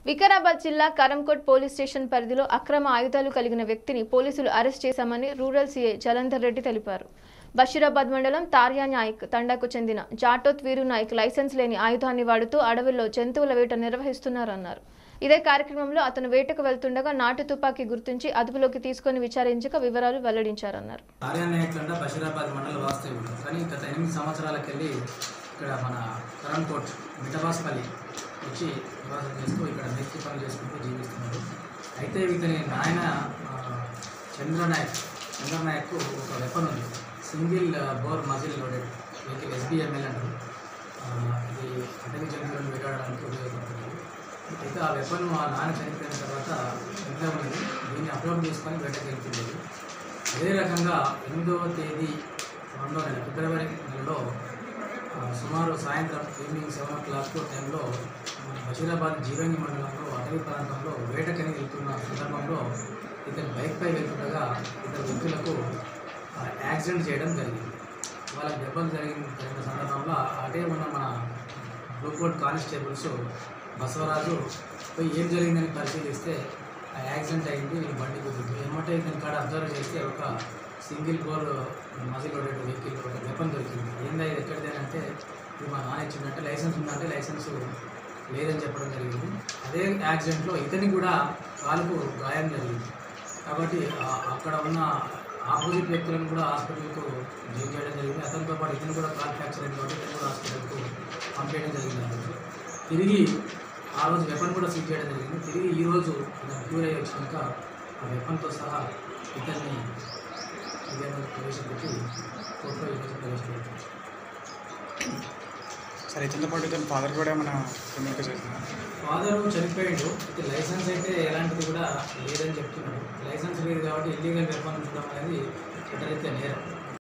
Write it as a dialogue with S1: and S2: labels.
S1: వికారాబాద్ జిల్లా కరంకోట్ police station పరిధిలో అక్రమ ఆయుధాలు కలిగిన వ్యక్తిని పోలీసులు అరెస్ట్ చేశామని రూరల్ సీఐ జలంధర్ రెడ్డి తెలిపారు బషీరాబాద్ మండలం తార్యా నాయక్ తండాకు చెందిన జాటోత్ వీరు నాయక్ లైసెన్స్ లేని ఆయుధాన్ని వాడుతూ అడవుల్లో జంతువుల వేట నిర్వహిస్తున్నారన్నారు ఇదే కార్యక్రమంలో అతను వేటకు వెళ్తుండగా నాటు తుపాకీ గుర్తించి అదుపులోకి తీసుకొని విచారించక వివరాలు వెల్లడించారన్నారు
S2: ఆర్యా నాయకులంట బషీరాబాద్ మండల వాస్తవ్యుడు కానీ గత ఎనిమిది సంవత్సరాలకెళ్ళి ఇక్కడ మన కరణ్కోట్ మిఠబాస్పల్లి వచ్చి నివాసం చేస్తూ ఇక్కడ మేస్త్రి పనులు చేసుకుంటూ జీవిస్తున్నాడు అయితే ఇతని నాయన ఆ, చంద్రనాయక్ చంద్రనాయక్ ఒక వెపన్ ఉంది single bore muzzle loaded vehicle SBML అంటారు ఆ, ఇది అటవీ జంతువులను వేటాడడానికి ఉపయోగపడుతుంది అయితే ఆ వెపన్ మా నాన్న చనిపోయిన తర్వాత ఇంట్లో ఉన్నది దీన్ని అప్లోడ్ చేసుకొని వేటకి వెళ్తుండేది అదే రకంగా ఎనిమిదవ తేదీ రెండో నెల ఫిబ్రవరి నెలలో ఆ, సుమారు సాయంత్రం ఈవినింగ్ సెవెన్ ఓ క్లాక్ టైంలో మన బషీరాబాద్ జీవంగి మండలంలో అటవీ ప్రాంతంలో వేటకని వెళ్తున్న సందర్భంలో ఇతను బైక్పై వెళ్తుండగా ఇద్దరు వ్యక్తులకు ఆ, యాక్సిడెంట్ చేయడం జరిగింది వాళ్ళకి దెబ్బలు జరిగిన జరిగిన సందర్భంలో అటే ఉన్న మన బ్లూకోట్ కానిస్టేబుల్స్ బసవరాజు పోయి ఏం జరిగిందని పరిశీలిస్తే ఆ యాక్సిడెంట్ అయింది వీళ్ళు బండి కుదురుతుంది ఏమంటే ఇతని కాడ అబ్జర్వ్ చేస్తే ఒక single bore muzzle loaded vehicle ఒక వెపన్ దొరికింది ఏందా ఇది ఎక్కడిది అని అంటే ఇది మా నాన్న ఇచ్చిందంటే లైసెన్స్ ఉందంటే లైసెన్స్ లేదని చెప్పడం జరిగింది అదే యాక్సిడెంట్లో ఇతనికి కూడా కాలుకు గాయం జరిగింది కాబట్టి ఆ- అక్కడ ఉన్న ఆపోజిట్ వ్యక్తులను కూడా హాస్పిటల్కు జాయిన్ చేయడం జరిగింది అతనితో పాటు ఇతను కూడా కాల్ ఫ్రాక్చర్ అయింది కాబట్టి ఇతను కూడా హాస్పిటల్కు పంపించడం జరిగింది ఆ రోజు తిరిగి ఆ రోజు వెపన్ కూడా సీజ్ చేయడం జరిగింది తిరిగి ఈ రోజు ఇతను క్యూర్ అయ్యి వచ్చినాక ఆ వెపన్తో సహా ఇతన్ని విజయనగరం ప్రవేశపెట్టి కోర్టులో ఈరోజు ప్రవేశపెట్టారు
S3: సరే ఇతనితో పాటు ఇతని ఫాదర్ కూడా ఏమైనా కమ్యూనికేట్ చేస్తున్నారు
S2: ఫాదరు చనిపోయిండు అయితే లైసెన్స్ అయితే ఎలాంటిది కూడా లేదని చెప్తున్నాడు లైసెన్స్ లేదు కాబట్టి ఇల్లీగల్ వెపన్ ఉండడం అనేది చట్టరీత్యా నేరం